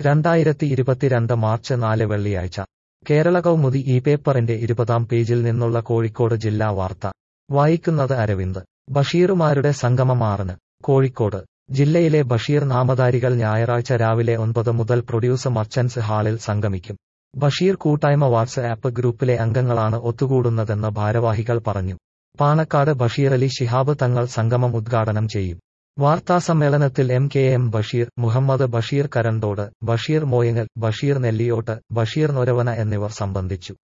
രണ്ടായിരത്തി ഇരുപത്തിരണ്ട് മാർച്ച് നാല് വെള്ളിയാഴ്ച കേരള കൗമുദി ഈ പേപ്പറിന്റെ ഇരുപതാം പേജിൽ നിന്നുള്ള കോഴിക്കോട് ജില്ലാ വാർത്ത വായിക്കുന്നത് അരവിന്ദ് ബഷീറുമാരുടെ സംഗമം ആറിന് കോഴിക്കോട് ജില്ലയിലെ ബഷീർ നാമധാരികൾ ഞായറാഴ്ച രാവിലെ ഒൻപത് മുതൽ പ്രൊഡ്യൂസ് മർച്ചന്റ്സ് ഹാളിൽ സംഗമിക്കും ബഷീർ കൂട്ടായ്മ വാട്സ് ആപ്പ് ഗ്രൂപ്പിലെ അംഗങ്ങളാണ് ഒത്തുകൂടുന്നതെന്ന് ഭാരവാഹികൾ പറഞ്ഞു പാണക്കാട് ബഷീറലി ശിഹാബ് തങ്ങൾ സംഗമം ഉദ്ഘാടനം ചെയ്യും വാർത്താസമ്മേളനത്തിൽ M K M Basheer Muhammad Basheer Karandode Basheer Moyangal Basheer Nelliyott Basheer Noravana എന്നിവർ സംബന്ധിച്ചു